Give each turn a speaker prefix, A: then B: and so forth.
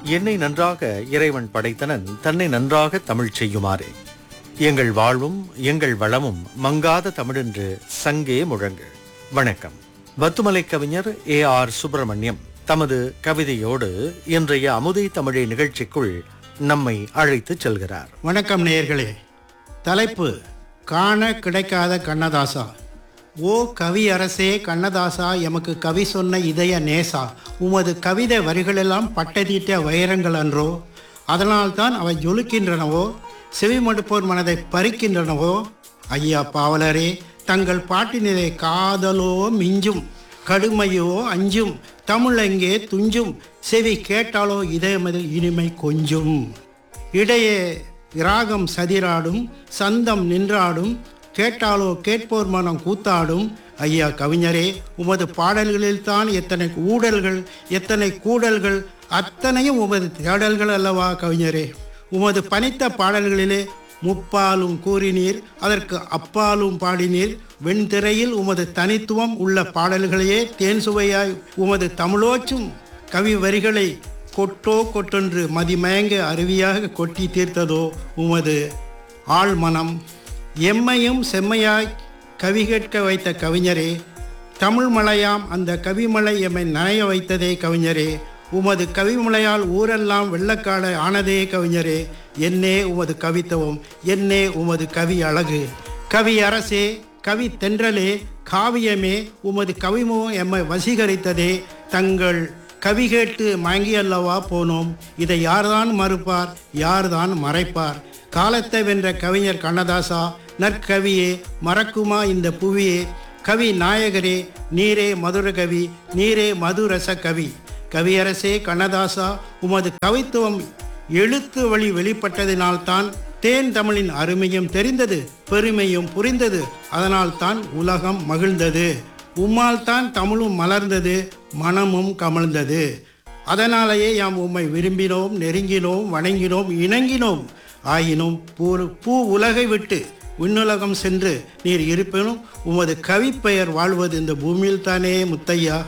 A: என்னை நன்றாக இறைவன் படைத்தனன் தன்னை நன்றாக தமிழ் செய்யுமாறு எங்கள் வாழ்வும் எங்கள் வளமும் மங்காத தமிழென்று சங்கே முழங்கு வணக்கம் வத்துமலை கவிஞர் ஏ ஆர் சுப்பிரமணியம் தமது கவிதையோடு இன்றைய அமுதை தமிழை நிகழ்ச்சிக்குள் நம்மை அழைத்துச் செல்கிறார்
B: வணக்கம் நேயர்களே தலைப்பு காண கிடைக்காத கண்ணதாசா ஓ கவி அரசே கண்ணதாசா எமக்கு கவி சொன்ன இதய நேசா உமது கவிதை வரிகளெல்லாம் பட்டதீட்ட வைரங்கள் அன்றோ அதனால்தான் அவை ஜொலிக்கின்றனவோ செவிமடுப்போர் மனதை பறிக்கின்றனவோ ஐயா பாவலரே தங்கள் பாட்டினிலே காதலோ மிஞ்சும் கடுமையோ அஞ்சும் தமிழெங்கே துஞ்சும் செவி கேட்டாலோ இதயமதில் இனிமை கொஞ்சும் இடையே ராகம் சதிராடும் சந்தம் நின்றாடும் கேட்டாலோ கேட்போர் மனம் கூத்தாடும் ஐயா கவிஞரே உமது பாடல்களில்தான் எத்தனை ஊடல்கள் எத்தனை கூடல்கள் அத்தனையும் உமது தேடல்கள் அல்லவா கவிஞரே உமது பனித்த பாடல்களிலே முப்பாலும் கூறினீர் அதற்கு அப்பாலும் பாடினீர் வெண்திரையில் உமது தனித்துவம் உள்ள பாடல்களையே தேன் சுவையாய் உமது தமிழோச்சும் கவி வரிகளை கொட்டோ கொட்டொன்று மதிமயங்க அருவியாக கொட்டி தீர்த்ததோ உமது ஆழ்மனம் எம்மையும் செம்மையாய் கவி கேட்க வைத்த கவிஞரே தமிழ் மலையாம் அந்த கவிமலை எம்மை நனைய வைத்ததே கவிஞரே உமது கவிமலையால் ஊரெல்லாம் வெள்ளக்காடு ஆனதே கவிஞரே என்னே உமது கவித்துவம் என்னே உமது கவி அழகு கவி அரசே கவி தென்றலே காவியமே உமது கவிமுகம் எம்மை வசீகரித்ததே தங்கள் கவி கேட்டு மயங்கி அல்லவா போனோம் இதை யார்தான் மறுப்பார் யார்தான் மறைப்பார் காலத்தை வென்ற கவிஞர் கண்ணதாசா நற்கவியே மறக்குமா இந்த புவியே கவி நாயகரே நீரே மதுர கவி நீரே மதுரச கவி கவியரசே கண்ணதாசா உமது கவித்துவம் எழுத்து வழி வெளிப்பட்டதினால்தான் தேன் தமிழின் அருமையும் தெரிந்தது பெருமையும் புரிந்தது அதனால்தான் உலகம் மகிழ்ந்தது உம்மால் தான் தமிழும் மலர்ந்தது மனமும் கமழ்ந்தது அதனாலேயே யாம் உம்மை விரும்பினோம் நெருங்கினோம் வணங்கினோம் இணங்கினோம் ஆயினும் பூ பூ உலகை விட்டு விண்ணுலகம் சென்று நீர் இருப்பினும் உமது கவிப்பெயர் வாழ்வது இந்த பூமியில் தானே முத்தையா